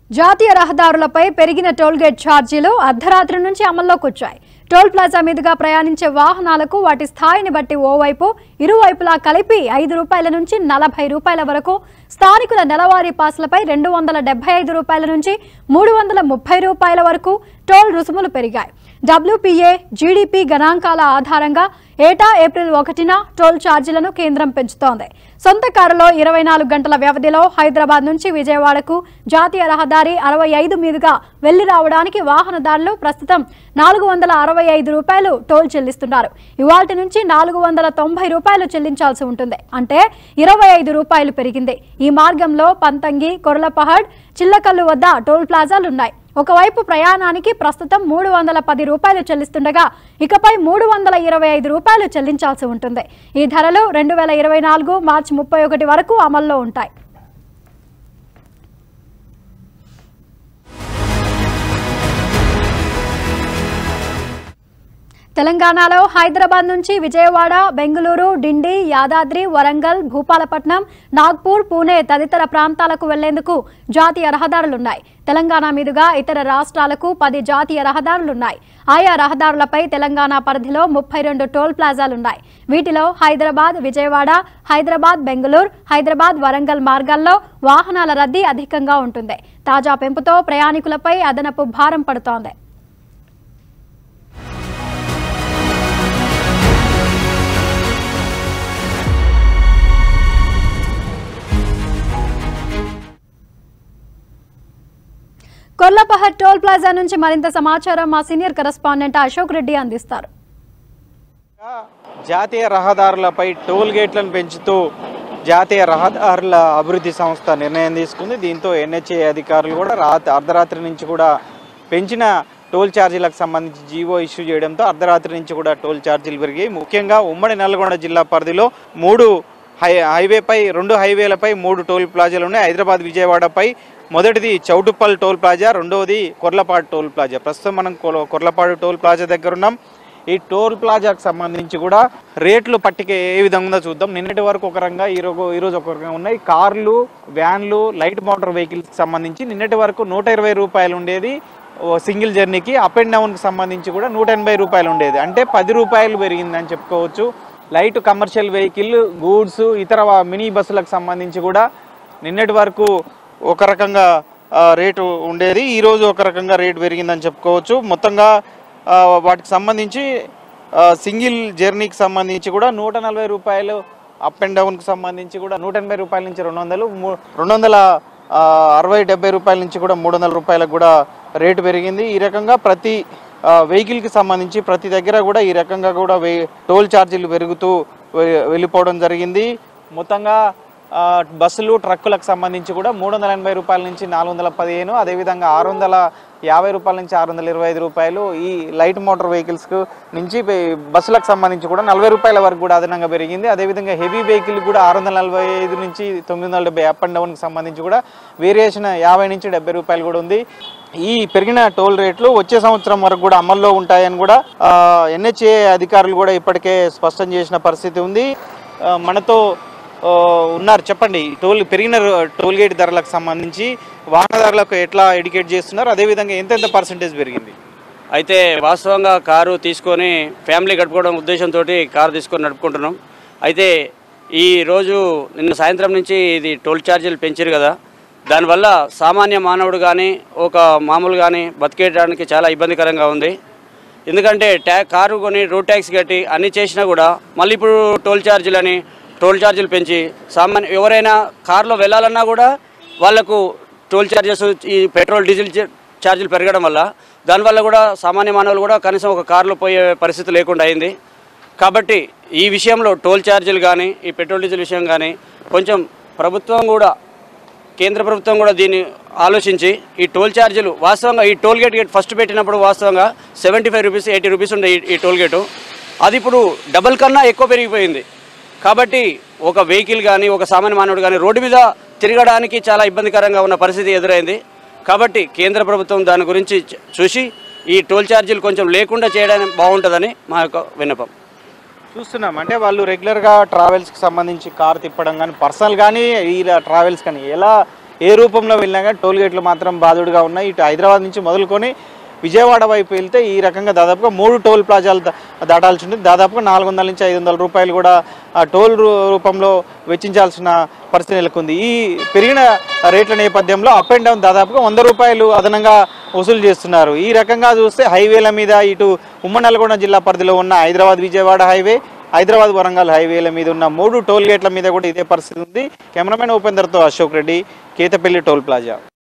జాతీయ రహదారులపై పెరిగిన టోల్గేట్ ఛార్జీలు అర్ధరాత్రి నుంచి అమల్లోకి వచ్చాయి టోల్ ప్లాజా మీదుగా ప్రయాణించే వాహనాలకు వాటి స్థాయిని బట్టి ఓవైపు ఇరువైపులా కలిపి ఐదు రూపాయల నుంచి నలభై రూపాయల వరకు స్థానికుల నెలవారీ పాసులపై రెండు వందల డెబ్బై ఐదు రూపాయల నుంచి మూడు వందల ముప్పై రూపాయల వరకు టోల్ రుసుములు పెరిగాయి డబ్ల్యూపీఏ జీడీపీ గణాంకాల ఆధారంగా ఏటా ఏప్రిల్ ఒకటిన టోల్ ఛార్జీలను కేంద్రం పెంచుతోంది సొంత కారులో ఇరవై నాలుగు గంటల వ్యవధిలో హైదరాబాద్ నుంచి విజయవాడకు జాతీయ రహదారి అరవై ఐదు మీదుగా వెళ్లి రావడానికి వాహనదారులు ప్రస్తుతం నాలుగు వందల అరవై ఐదు రూపాయలు టోల్ చెల్లిస్తున్నారు ఇవాల్టి నుంచి నాలుగు వందల తొంభై రూపాయలు చెల్లించాల్సి ఉంటుంది అంటే ఇరవై ఐదు రూపాయలు పెరిగింది ఈ మార్గంలో పంతంగి కొరలపహడ్ చిల్లకల్లు వద్ద టోల్ ప్లాజాలున్నాయి ఒకవైపు ప్రయాణానికి ప్రస్తుతం మూడు వందల పది రూపాయలు చెల్లిస్తుండగా ఇకపై మూడు వందల ఇరవై ఐదు రూపాయలు చెల్లించాల్సి ఉంటుంది ఈ ధరలు రెండు వేల ఇరవై నాలుగు మార్చి ముప్పై ఒకటి వరకు అమల్లో ఉంటాయి తెలంగాణలో హైదరాబాద్ నుంచి విజయవాడ బెంగళూరు డిండి యాదాద్రి వరంగల్ భూపాలపట్నం నాగ్పూర్ పూణే తదితర ప్రాంతాలకు వెళ్లేందుకు జాతీయ రహదారులున్నాయి తెలంగాణ మీదుగా ఇతర రాష్ట్రాలకు పది జాతీయ రహదారులున్నాయి ఆయా రహదారులపై తెలంగాణ పరిధిలో ముప్పై రెండు టోల్ ప్లాజాలున్నాయి వీటిలో హైదరాబాద్ విజయవాడ హైదరాబాద్ బెంగళూరు హైదరాబాద్ వరంగల్ మార్గాల్లో వాహనాల రద్దీ అధికంగా ఉంటుంది తాజా పెంపుతో ప్రయాణికులపై అదనపు భారం పడుతోంది కొర్లపహర్ టోల్ ప్లాజా నుంచి మరింత సమాచారం మా సీనియర్ కరెస్పాండెంట్ అశోక్ రెడ్డి అందిస్తారు జాతీయ రహదారులపై టోల్ గేట్లను పెంచుతూ జాతీయ రహదారుల అభివృద్ధి సంస్థ నిర్ణయం తీసుకుంది దీంతో ఎన్హెచ్ఏ అధికారులు కూడా రాత్రి అర్ధరాత్రి నుంచి కూడా పెంచిన టోల్ ఛార్జీలకు సంబంధించి జీవో ఇష్యూ చేయడంతో అర్ధరాత్రి నుంచి కూడా టోల్ ఛార్జీలు పెరిగాయి ముఖ్యంగా ఉమ్మడి నల్గొండ జిల్లా పరిధిలో మూడు హై హైవేపై రెండు హైవేలపై మూడు టోల్ ప్లాజాలు ఉన్నాయి హైదరాబాద్ విజయవాడపై మొదటిది చౌటుప్పల్ టోల్ ప్లాజా రెండవది కొర్లపాడు టోల్ ప్లాజా ప్రస్తుతం మనం కొల- కొర్లపాడు టోల్ ప్లాజా దగ్గర ఉన్నాం ఈ టోల్ ప్లాజాకు సంబంధించి కూడా రేట్లు పట్టిక ఏ విధంగా ఉందో చూద్దాం నిన్నటి వరకు ఒక రకంగా ఈరోజు ఈరోజు ఒక రకంగా ఉన్నాయి కార్లు వ్యాన్లు లైట్ మోటార్ వెహికల్స్కి సంబంధించి నిన్నటి వరకు నూట ఇరవై రూపాయలు ఉండేది ఓ సింగిల్ జర్నీకి అప్ అండ్ డౌన్కి సంబంధించి కూడా నూట ఎనభై రూపాయలు ఉండేది అంటే పది రూపాయలు పెరిగిందని చెప్పుకోవచ్చు లైట్ కమర్షియల్ వెహికల్ గూడ్స్ ఇతర వా- మినీ బస్సులకు సంబంధించి కూడా నిన్నటి వరకు ఒక రకంగా ఆ, రేటు ఉండేది ఈరోజు ఒక రకంగా రేటు పెరిగిందని చెప్పుకోవచ్చు మొత్తంగా ఆ, వాటికి సంబంధించి ఆ, సింగిల్ జర్నీకి సంబంధించి కూడా నూట నలభై రూపాయలు అప్ అండ్ డౌన్కి సంబంధించి కూడా నూట ఎనభై రూపాయల నుంచి రెండు వందలు మూ- రెండు వందల ఆ, అరవై డెబ్బై రూపాయల నుంచి కూడా మూడు వందల రూపాయలకు కూడా రేటు పెరిగింది ఈ రకంగా ప్రతి ఆ, వెహికల్కి సంబంధించి ప్రతి దగ్గర కూడా ఈ రకంగా కూడా వే- టోల్ ఛార్జీలు పెరుగుతూ వె- వెళ్ళిపోవడం జరిగింది మొత్తంగా ఆ, బస్సులు ట్రక్కులకు సంబంధించి కూడా మూడు వందల ఎనభై రూపాయల నుంచి నాలుగు వందల పదిహేను అదేవిధంగా ఆరు వందల యాభై రూపాయల నుంచి ఆరు వందల ఇరవై ఐదు రూపాయలు ఈ లైట్ మోటార్ వెహికల్స్కు నుంచి బే- బస్సులకు సంబంధించి కూడా నలభై రూపాయల వరకు కూడా అదనంగా పెరిగింది అదేవిధంగా హెవీ వెహికల్ కూడా ఆరు వందల నలభై ఐదు నుంచి తొమ్మిది వందల డెబ్బై అప్ అండ్ డౌన్కి సంబంధించి కూడా వేరియేషన్ యాభై నుంచి డెబ్బై రూపాయలు కూడా ఉంది ఈ పెరిగిన టోల్ రేట్లు వచ్చే సంవత్సరం వరకు కూడా అమల్లో ఉంటాయని కూడా ఎన్హెచ్ఏ అధికారులు కూడా ఇప్పటికే స్పష్టం చేసిన పరిస్థితి ఉంది ఆ, మనతో ఆ, ఉన్నారు చెప్పండి టోల్ పెరిగిన టోల్ గేట్ ధరలకు సంబంధించి వాహనదారులకు ఎట్లా ఎడ్యుకేట్ చేస్తున్నారు అదేవిధంగా ఎంతెంత పర్సంటేజ్ పెరిగింది అయితే వాస్తవంగా కారు తీసుకొని ఫ్యామిలీ గడుపుకోవడం ఉద్దేశంతో కారు తీసుకొని నడుపుకుంటున్నాం అయితే ఈ రోజు నిన్న సాయంత్రం నుంచి ఇది టోల్ ఛార్జీలు పెంచారు కదా దానివల్ల సామాన్య మానవుడు కానీ ఒక మామూలు కానీ బతికేయడానికి చాలా ఇబ్బందికరంగా ఉంది ఎందుకంటే ట్యా కారు కొని రోడ్ ట్యాక్స్ కట్టి అన్ని చేసినా కూడా మళ్ళీ ఇప్పుడు టోల్ ఛార్జీలు అని టోల్ ఛార్జీలు పెంచి సామాన్య ఎవరైనా కారులో వెళ్ళాలన్నా కూడా వాళ్ళకు టోల్ ఛార్జెస్ ఈ పెట్రోల్ డీజిల్ చా- ఛార్జీలు పెరగడం వల్ల దానివల్ల కూడా సామాన్య మానవులు కూడా కనీసం ఒక కారులో పోయే పరిస్థితి లేకుండా అయింది కాబట్టి ఈ విషయంలో టోల్ ఛార్జీలు కానీ ఈ పెట్రోల్ డీజిల్ విషయం కానీ కొంచెం ప్రభుత్వం కూడా కేంద్ర ప్రభుత్వం కూడా దీన్ని ఆలోచించి ఈ టోల్ ఛార్జీలు వాస్తవంగా ఈ టోల్ గేట్ గేట్ ఫస్ట్ పెట్టినప్పుడు వాస్తవంగా seventy five rupees eighty rupees ఉండే ఈ- ఈ టోల్ గేటు అది ఇప్పుడు డబల్ కన్నా ఎక్కువ పెరిగిపోయింది కాబట్టి ఒక వెహికల్ కానీ ఒక సామాన్య మానవుడు కానీ రోడ్డు మీద తిరగడానికి చాలా ఇబ్బందికరంగా ఉన్న పరిస్థితి ఎదురైంది కాబట్టి కేంద్ర ప్రభుత్వం దాని గురించి చ- చూసి ఈ టోల్ ఛార్జీలు కొంచెం లేకుండా చేయడానికి బాగుంటుందని మా యొక్క విన్నపం చూస్తున్నాం అంటే వాళ్ళు రెగ్యులర్గా ట్రావెల్స్కి సంబంధించి కార్ తిప్పడం కానీ పర్సనల్ కానీ ఈ ట్రావెల్స్ కానీ ఎలా ఏ రూపంలో వెళ్ళినా కానీ టోల్ గేట్లు మాత్రం బాధుడుగా ఉన్నాయి ఇటు హైదరాబాద్ నుంచి మొదలుకొని విజయవాడ వైపు వెళ్తే ఈ రకంగా దాదాపుగా మూడు టోల్ ప్లాజాలు దా- దాటాల్సి ఉంటుంది దాదాపుగా నాలుగు వందల నుంచి ఐదు వందల రూపాయలు కూడా ఆ టోల్ రూ- రూపంలో వెచ్చించాల్సిన పరిస్థితి నెలకొంది ఈ పెరిగిన రేట్ల నేపథ్యంలో అప్ అండ్ డౌన్ దాదాపుగా వంద రూపాయలు అదనంగా వసూలు చేస్తున్నారు ఈ రకంగా చూస్తే హైవేల మీద ఇటు ఉమ్మడి నల్గొండ జిల్లా పరిధిలో ఉన్న హైదరాబాద్ విజయవాడ హైవే హైదరాబాద్ వరంగల్ హైవేల మీద ఉన్న మూడు టోల్ గేట్ల మీద కూడా ఇదే పరిస్థితి ఉంది కెమెరామెన్ ఉపేందర్తో అశోక్ రెడ్డి కేతపల్లి టోల్ ప్లాజా